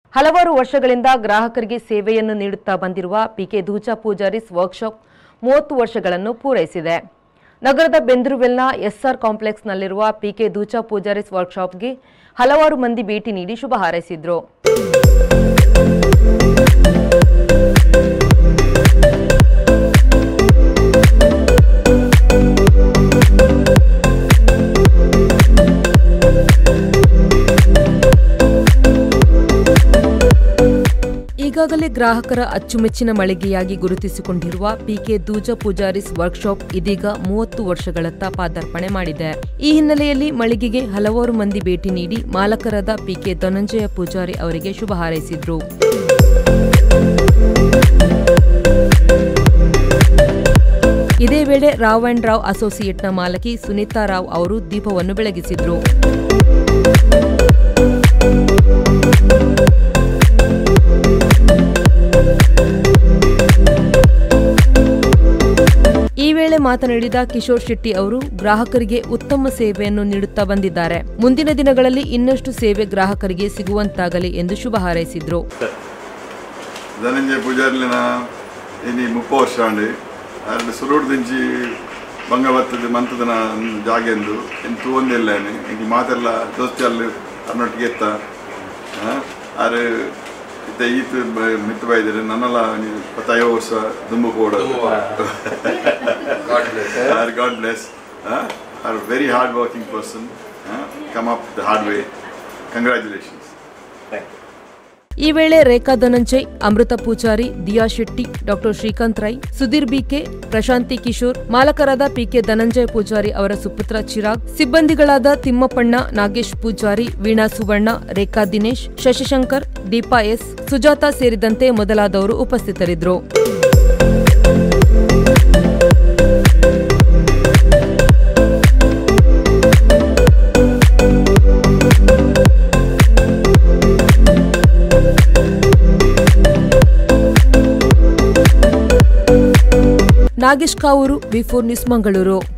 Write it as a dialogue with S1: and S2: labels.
S1: ಹಲವಾರು ವರ್ಷಗಳಿಂದ ಗ್ರಾಹಕರಿಗೆ ಸೇವೆಯನ್ನು ನೀಡುತ್ತಾ ಬಂದಿರುವ ಪಿಕೆ ಧೂಚಾ ಪೂಜಾರೀಸ್ ವರ್ಕ್ಶಾಪ್ ಮೂವತ್ತು ವರ್ಷಗಳನ್ನು ಪೂರೈಸಿದೆ ನಗರದ ಬೆಂದ್ರುವೆಲ್ನ ಎಸ್ಆರ್ ಕಾಂಪ್ಲೆಕ್ಸ್ನಲ್ಲಿರುವ ಪಿಕೆ ಧೂಚಾ ಪೂಜಾರೀಸ್ ವರ್ಕ್ಶಾಪ್ಗೆ ಹಲವಾರು ಮಂದಿ ಭೇಟಿ ನೀಡಿ ಶುಭ ಹಾರೈಸಿದ್ರು ಈಗಾಗಲೇ ಗ್ರಾಹಕರ ಅಚ್ಚುಮೆಚ್ಚಿನ ಮಳಿಗೆಯಾಗಿ ಗುರುತಿಸಿಕೊಂಡಿರುವ ಪಿಕೆ ದೂಜ ಪೂಜಾರಿಸ್ ವರ್ಕ್ಶಾಪ್ ಇದೀಗ ಮೂವತ್ತು ವರ್ಷಗಳತ್ತ ಪಾದಾರ್ಪಣೆ ಮಾಡಿದೆ ಈ ಹಿನ್ನೆಲೆಯಲ್ಲಿ ಮಳಿಗೆಗೆ ಹಲವಾರು ಮಂದಿ ಭೇಟಿ ನೀಡಿ ಮಾಲಕರಾದ ಪಿಕೆ ಧನಂಜಯ ಪೂಜಾರಿ ಅವರಿಗೆ ಶುಭ ಹಾರೈಸಿದ್ರು ಇದೇ ವೇಳೆ ರಾವ್ ಅಂಡ್ ರಾವ್ ಅಸೋಸಿಯೇಟ್ನ ಮಾಲಕಿ ಸುನೀತಾ ರಾವ್ ಅವರು ದೀಪವನ್ನು ಬೆಳಗಿಸಿದ್ರು ಈ ವೇಳೆ ಮಾತನಾಡಿದ ಕಿಶೋರ್ ಶೆಟ್ಟಿ ಅವರು ಗ್ರಾಹಕರಿಗೆ ಉತ್ತಮ ಸೇವೆಯನ್ನು ನೀಡುತ್ತಾ ಬಂದಿದ್ದಾರೆ ಮುಂದಿನ ದಿನಗಳಲ್ಲಿ ಇನ್ನಷ್ಟು ಸೇವೆ ಗ್ರಾಹಕರಿಗೆ ಸಿಗುವಂತಾಗಲಿ ಎಂದು ಶುಭ ಹಾರೈಸಿದ್ರು
S2: ಧನಂಜಯ ಪೂಜಾರ್ಲಿನ ಇನಿ ಮುಪ್ಪ ವರ್ಷ ಅಂಡಿ ಅಲ್ಲಿ ಸುರುಡು ದಿಂಚಿ ಬಂಗ ಬರ್ತದೆ ಮಂತದನ ಜಾಗೆಂದು ಇನ್ನು ತೂವೊಂದಿಲ್ಲೇನೆ ಈಗ ಮಾತೆಲ್ಲ ದೋಸ್ತಿ ಅಲ್ಲಿ ಅನ್ನೊಟ್ಟಿಗೆ ಎತ್ತ ಆರೆ ಇತ್ತ ಈತ ಮಿತ್ತು ಬೈದರೆ ನನ್ನೆಲ್ಲ ಇಪ್ಪತ್ತೈದು ವರ್ಷ ದುಂಬು ಕೂಡ
S3: God bless.
S2: Are God bless are very hard working person come up the hard way congratulations
S1: ಈ ವೇಳೆ ರೇಖಾ ಧನಂಜಯ್ ಅಮೃತ ಪೂಜಾರಿ ದಿಯಾ ಶೆಟ್ಟಿ ಡಾಕ್ಟರ್ ಶ್ರೀಕಾಂತ್ ರೈ ಸುಧೀರ್ ಬಿಕೆ ಪ್ರಶಾಂತಿ ಕಿಶೋರ್ ಮಾಲಕರಾದ ಪಿಕೆ ಧನಂಜಯ ಪೂಜಾರಿ ಅವರ ಸುಪುತ್ರ ಚಿರಾಗ್ ಸಿಬ್ಬಂದಿಗಳಾದ ತಿಮ್ಮಪ್ಪಣ್ಣ ನಾಗೇಶ್ ಪೂಜಾರಿ ವೀಣಾ ಸುವರ್ಣ ರೇಖಾ ದಿನೇಶ್ ಶಶಿಶಂಕರ್ ದೀಪಾ ಎಸ್ ಸುಜಾತ ಸೇರಿದಂತೆ ಮೊದಲಾದವರು ಉಪಸ್ಥಿತರಿದ್ದರು ನಾಗೇಶ್ ಕಾವೂರು ಬಿಫೋರ್ ನ್ಯೂಸ್ ಮಂಗಳೂರು